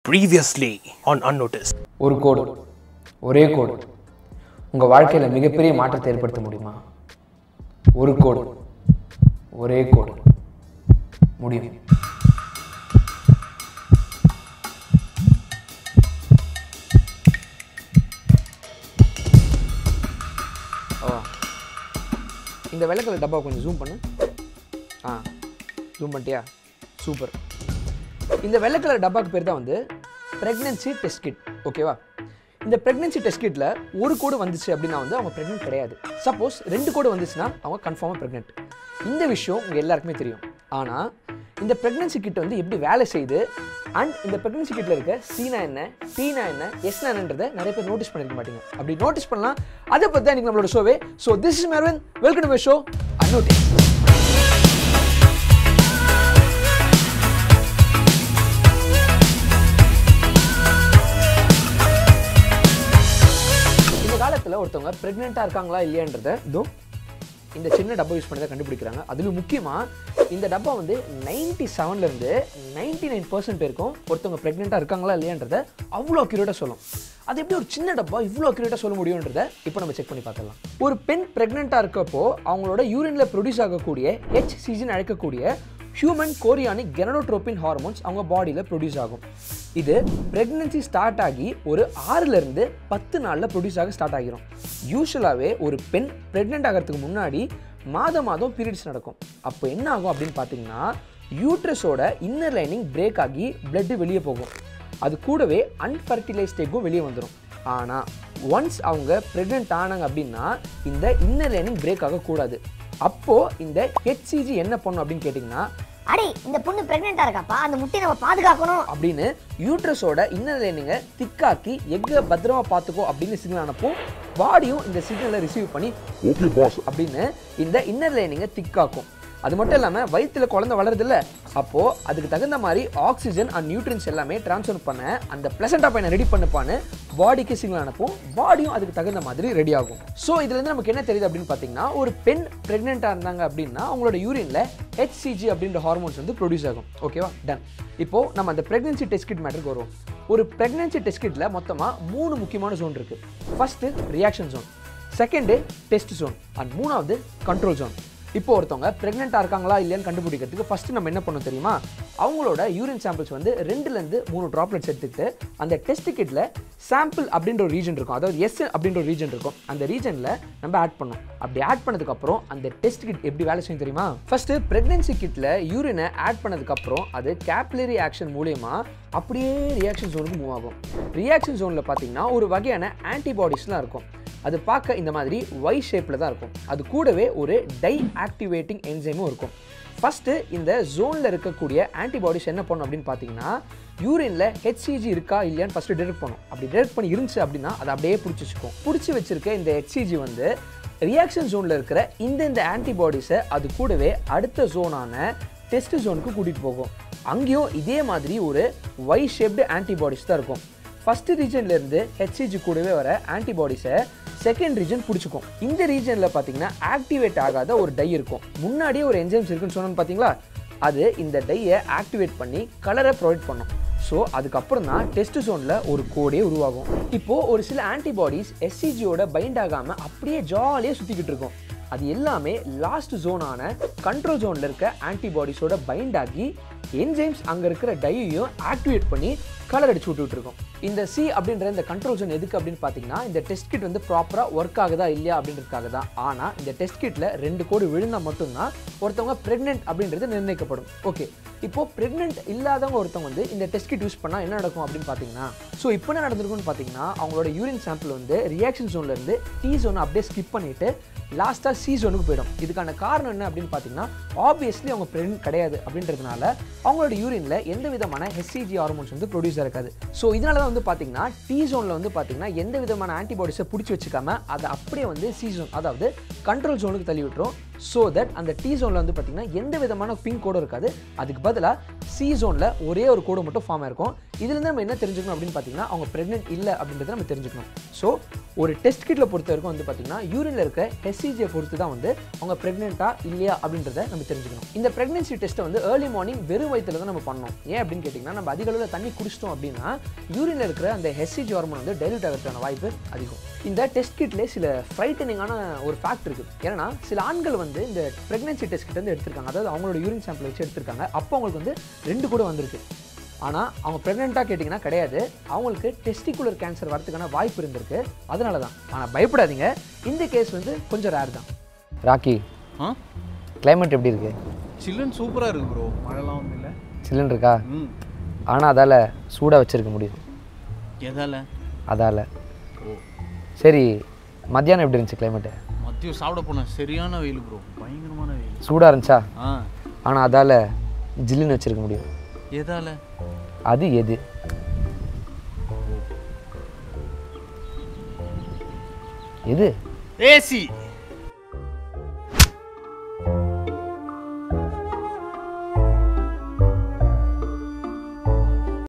Previously on Unnoticed. ஒரு கோடு ஒரே கோடு உங்கள் வாழ்க்கையில் மிகப்பெரிய மாற்றத்தை ஏற்படுத்த முடியுமா ஒரு கோடு ஒரே கோடு முடியும் ஓ இந்த வெள்ளைக்கலர் டப்பா கொஞ்சம் ஜூம் பண்ணு ஆ ஜூம் பண்ணிட்டியா சூப்பர் இந்த வெள்ளை கலர் டப்பாக்கு பேர் தான் வந்து ப்ரெக்னென்சி டெஸ்ட் கிட் ஓகேவா இந்த ப்ரெக்னென்சி டெஸ்ட் கிட்டில் ஒரு கோடு வந்துச்சு அப்படின்னா வந்து அவங்க ப்ரெக்னென்ட் கிடையாது சப்போஸ் ரெண்டு கோடு வந்துச்சுன்னா அவங்க கன்ஃபார்மாக ப்ரெக்னென்ட் இந்த விஷயம் உங்கள் எல்லாருக்குமே தெரியும் ஆனால் இந்த ப்ரெக்னென்சி கிட் வந்து எப்படி வேலை செய்யுது அண்ட் இந்த ப்ரெக்னென்சி கிட்டில் இருக்க சீனா என்ன டீனா என்ன எஸ்னா என்னன்றதை நிறைய பேர் நோட்டீஸ் பண்ணிருக்க மாட்டீங்க அப்படி நோட்டீஸ் பண்ணலாம் அதை பற்றி தான் இன்றைக்கி நம்மளோட ஷோவே ஸோ திஸ் இஸ் மேரவன் வெல்கம் டு மை ஷோ அன்னோட்டிஸ் இந்த காலத்தில் ஒருத்தவங்க ப்ரெக்னெண்ட்டாக இருக்காங்களா இல்லையான்றத இதோ இந்த சின்ன டப்பா யூஸ் பண்ணி தான் கண்டுபிடிக்கிறாங்க அதிலும் முக்கியமாக இந்த டப்பா வந்து நைன்டி செவன்லேருந்து நைன்டி நைன் பர்சன்ட் பேருக்கும் ஒருத்தவங்க ப்ரெக்னெண்ட்டாக இருக்காங்களா இல்லையான்றத அவ்வளோ அக்யூரேட்டாக சொல்லும் அது எப்படி ஒரு சின்ன டப்பா இவ்வளோ அக்யூரேட்டாக சொல்ல முடியுன்றத இப்போ நம்ம செக் பண்ணி பார்க்கலாம் ஒரு பெண் ப்ரெக்னெண்ட்டாக இருக்கப்போ அவங்களோட யூரினில் ப்ரொடியூஸ் ஆகக்கூடிய ஹெச்சிசின்னு அழைக்கக்கூடிய ஹியூமன் கோரியானிக் கெனடோட்ரோபின் ஹார்மோன்ஸ் அவங்க பாடியில் ப்ரொடியூஸ் ஆகும் இது பிரெக்னன்சி ஸ்டார்ட் ஆகி ஒரு ஆறுலேருந்து பத்து நாளில் ப்ரொடியூஸ் ஆக ஸ்டார்ட் ஆகிரும் யூஸ்வலாகவே ஒரு பெண் ப்ரெக்னென்ட் ஆகிறதுக்கு முன்னாடி மாதம் மாதம் பீரியட்ஸ் நடக்கும் அப்போ என்ன ஆகும் அப்படின்னு பார்த்தீங்கன்னா யூட்ரஸோட இன்னர் லைனிங் பிரேக் ஆகி blood வெளியே போகும் அது கூடவே அன்ஃபர்டிலைஸ்ட் எக்கும் வெளியே வந்துடும் ஆனால் ஒன்ஸ் அவங்க ப்ரெக்னென்ட் ஆனாங்க அப்படின்னா இந்த இன்னர் லைனிங் பிரேக் ஆகக்கூடாது அப்போது இந்த ஹெச்சிஜி என்ன பண்ணும் அப்படின்னு கேட்டிங்கன்னா அடே இந்த பொண்ணு பிரெக்னெண்டா இருக்காப்பா அந்த முட்டையை நம்ம பாதுகாக்கணும் அப்படின்னு யூட்ரஸோட இன்னர் லைனிங்கை திக்காக்கி எக்கை பத்திரமா பார்த்துக்கோ அப்படின்னு சிக்னல் அனுப்பும் பாடியும் இந்த சிக்னலை ரிசீவ் பண்ணி ஓகே பாஸ் அப்படின்னு இந்த இன்னர் லைனிங்கை திக்காக்கும் அது மட்டும் இல்லாமல் வயிற்றுல குழந்தை வளருதுல்ல அப்போது அதுக்கு தகுந்த மாதிரி ஆக்சிஜன் அண்ட் நியூட்ரியன்ஸ் எல்லாமே ட்ரான்ஸ்ஃபர் பண்ண அந்த பிளசண்டா பையனை ரெடி பண்ணுப்பான்னு பாடிக்கு சிக்னல் அனுப்பும் பாடியும் அதுக்கு தகுந்த மாதிரி ரெடி ஆகும் ஸோ இதுலேருந்து நமக்கு என்ன தெரியுது அப்படின்னு பார்த்தீங்கன்னா ஒரு பெண் ப்ரெக்னெண்ட்டாக இருந்தாங்க அப்படின்னா அவங்களோட யூரின்ல ஹெச்சிஜி அப்படின்ற ஹார்மோன்ஸ் வந்து ப்ரொடியூஸ் ஆகும் ஓகேவா டன் இப்போ நம்ம அந்த பிரெக்னன்சி டெஸ்ட் கிட் மேட்டருக்கு வருவோம் ஒரு பிரெக்னன்சி டெஸ்ட் கிட்ல மொத்தமாக மூணு முக்கியமான ஜோன் இருக்கு first reaction zone second test zone and மூணாவது கண்ட்ரோல் ஜோன் இப்போ ஒருத்தவங்க ப்ரெக்னெண்ட்டாக இருக்காங்களா இல்லையான்னு கண்டுபிடிக்கிறதுக்கு ஃபஸ்ட்டு நம்ம என்ன பண்ணோம் தெரியுமா அவங்களோட யூரின் சாம்பிள்ஸ் வந்து ரெண்டுலேருந்து மூணு ட்ராப்லெட்ஸ் எடுத்துக்கிட்டு அந்த டெஸ்ட் கிட்டில் சாம்பிள் அப்படின்ற ஒரு ரீஜன் இருக்கும் அதாவது எஸ் அப்படின்ற ஒரு ரீஜன் இருக்கும் அந்த ரீஜனில் நம்ம ஆட் பண்ணோம் அப்படி ஆட் பண்ணதுக்கப்புறம் அந்த டெஸ்ட் கிட் எப்படி வேலை செய்யும் தெரியுமா ஃபர்ஸ்ட் ப்ரெக்னென்சி கிட்டில் யூரினை ஆட் பண்ணதுக்கப்புறம் அது கேப்லரி ஆக்ஷன் மூலயமா அப்படியே ரியாக்ஷன் ஜோனுக்கு மூவ் ஆகும் ரியாக்ஷன் ஜோனில் பார்த்தீங்கன்னா ஒரு வகையான ஆன்டிபாடிஸ்லாம் இருக்கும் அது பார்க்க இந்த மாதிரி ஒய் ஷேப்பில் தான் இருக்கும் அது கூடவே ஒரு டை ஆக்டிவேட்டிங் என்சைமும் இருக்கும் ஃபஸ்ட்டு இந்த ஜோனில் இருக்கக்கூடிய ஆன்டிபாடிஸ் என்ன பண்ணும் அப்படின்னு பார்த்தீங்கன்னா யூரினில் ஹெச்சிஜி இருக்கா இல்லையான்னு ஃபஸ்ட்டு டிடெக்ட் பண்ணும் அப்படி டிடெக்ட் பண்ணி இருந்துச்சு அப்படின்னா அதை அப்படியே பிடிச்சி வச்சுக்கும் பிடிச்சி வச்சிருக்க இந்த ஹெச்சிஜி வந்து ரியாக்ஷன் ஜோனில் இருக்கிற இந்த இந்த ஆன்டிபாடிஸை அது கூடவே அடுத்த ஜோனான டெஸ்ட் ஜோனுக்கு கூட்டிகிட்டு போகும் அங்கேயும் இதே மாதிரி ஒரு ஒய் ஷேப்டு ஆன்டிபாடிஸ் தான் இருக்கும் ஃபர்ஸ்ட் ரீஜன்ல இருந்து ஹெச்சிஜி கூடவே வர ஆன்டிபாடிஸை செகண்ட் ரீஜன் பிடிச்சிக்கும் இந்த ரீஜனில் பார்த்தீங்கன்னா ஆக்டிவேட் ஆகாத ஒரு டை இருக்கும் முன்னாடியே ஒரு என்ஜைம்ஸ் இருக்குன்னு சொன்னோன்னு பார்த்தீங்களா அது இந்த டையை ஆக்டிவேட் பண்ணி கலரை ப்ரொவைட் பண்ணும் ஸோ அதுக்கப்புறம் தான் டெஸ்ட் ஜோனில் ஒரு கோடே உருவாகும் இப்போது ஒரு சில ஆன்டிபாடிஸ் எஸ்சிஜியோட பைண்ட் ஆகாமல் அப்படியே ஜாலியாக சுற்றிக்கிட்டு இருக்கும் அது எல்லாமே லாஸ்ட் ஜோனான கண்ட்ரோல் ஜோனில் இருக்க ஆன்டிபாடிஸோட பைண்ட் ஆகி என்ஜைம்ஸ் அங்கே இருக்கிற டையையும் ஆக்டிவேட் பண்ணி கலர் அடிச்சு விட்டுட்டு இருக்கோம் இந்த சி அப்படின்ற இந்த கண்ட்ரோல் ஜோன் எதுக்கு அப்படின்னு பார்த்தீங்கன்னா இந்த டெஸ்ட் கிட் வந்து ப்ராப்பராக ஒர்க் ஆகுதா இல்லையா அப்படின்றதுக்காக தான் ஆனால் இந்த டெஸ்ட் கிட்டில் ரெண்டு கோடு விழுந்தால் மட்டும்தான் ஒருத்தவங்க ப்ரெக்னென்ட் அப்படின்றது நிர்ணயிக்கப்படும் ஓகே இப்போ ப்ரெக்னென்ட் இல்லாதவங்க ஒருத்தவங்க வந்து இந்த டெஸ்ட் கிட் யூஸ் பண்ணால் என்ன நடக்கும் அப்படின்னு பார்த்தீங்கன்னா ஸோ இப்போ என்ன நடந்திருக்கும்னு பார்த்தீங்கன்னா அவங்களோட யூரின் சாம்பிள் வந்து ரியாக்ஷன் ஜோன்லேருந்து டி ஜோனை அப்படியே ஸ்கிப் பண்ணிட்டு லாஸ்ட்டாக சி ஜோனுக்கு போயிடும் இதுக்கான காரணம் என்ன அப்படின்னு பார்த்தீங்கன்னா ஆப்வியஸ்லி அவங்க ப்ரெக்னென்ட் கிடையாது அப்படின்றதுனால அவங்களோட யூரினில் எந்த விதமான ஹெச்சிஜி ஹார்மோன்ஸ் வந்து ப்ரொடியூஸ் இருக்காது ஸோ இதனால தான் வந்து பார்த்தீங்கன்னா டி ஜோனில் வந்து பார்த்தீங்கன்னா எந்த விதமான ஆன்டிபாடிஸை பிடிச்சி வச்சுக்காம அதை அப்படியே வந்து சி ஜோன் அதாவது கண்ட்ரோல் ஜோனுக்கு தள்ளி விட்டுரும் ஸோ தட் அந்த டி ஜோனில் வந்து பார்த்தீங்கன்னா எந்த விதமான பிங்க் கோடும் இருக்காது அதுக்கு பதிலாக சி ஜோனில் ஒரே ஒரு கோடு மட்டும் ஃபார்ம் ஆயிருக்கும் இதுலேருந்து நம்ம என்ன தெரிஞ்சுக்கணும் அப்படின்னு பார்த்தீங்கன்னா அவங்க ப்ரெக்னென்ட் இல்லை அப்படின்றத நம்ம தெரிஞ்சுக்கணும் ஸோ ஒரு டெஸ்ட் கிட்டில் பொறுத்த வரைக்கும் வந்து பார்த்தீங்கன்னா யூரினில் இருக்க ஹெச்சிஜியை பொறுத்து தான் வந்து அவங்க ப்ரெக்னெண்ட்டா இல்லையா அப்படின்றத நம்ம தெரிஞ்சுக்கணும் இந்த ப்ரெக்னன்சி டெஸ்ட்டை வந்து ஏர்லி மார்னிங் வெறும் வயிற்றுல தான் நம்ம பண்ணோம் ஏன் அப்படின்னு கேட்டிங்கன்னா நம்ம அதிக அளவில் தண்ணி குடிச்சிட்டோம் அப்படின்னா யூரினில் இருக்கிற அந்த ஹெச்சிஜி ஹார்மோன் வந்து டைல்யூட் ஆகிறதுக்கான வாய்ப்பு அதிகம் இந்த டெஸ்ட் கிட்லேயே சில ஃப்ரைட்டனிங்கான ஒரு ஃபேக்ட் இருக்குது ஏன்னா சில ஆண்கள் வந்து இந்த ப்ரெக்னன்சி டெஸ்ட் கிட்ட வந்து எடுத்திருக்காங்க அதாவது அவங்களோட யூரின் சாம்பிள் வச்சு எடுத்திருக்காங்க அப்போ அவங்களுக்கு வந்து ரெண்டு கூட வந்திருக்கு ஆனால் அவங்க ப்ரெக்னெண்ட்டாக கேட்டிங்கன்னா கிடையாது அவங்களுக்கு டெஸ்டிகுலர் கேன்சர் வரதுக்கான வாய்ப்பு இருந்திருக்கு அதனால தான் ஆனால் பயப்படாதீங்க இந்த கேஸ் வந்து கொஞ்சம் ரேர் தான் ராக்கி ஆ கிளைமேட் எப்படி இருக்கு சில்லுன்னு சூப்பராக இருக்கு ப்ரோ மழைலாம் ஒன்றும் இல்லை சில்லுன்னு இருக்கா ம் ஆனால் அதால் சூடாக வச்சிருக்க முடியும் எதால அதால் ஓ சரி மத்தியானம் எப்படி இருந்துச்சு கிளைமேட்டு மதியம் சாப்பிட போனேன் சரியான வெயில் ப்ரோ பயங்கரமான வெயில் சூடாக இருந்துச்சா ஆ ஆனால் அதால் ஜில்லுன்னு வச்சிருக்க முடியும் எதால அது எது எது ஏசி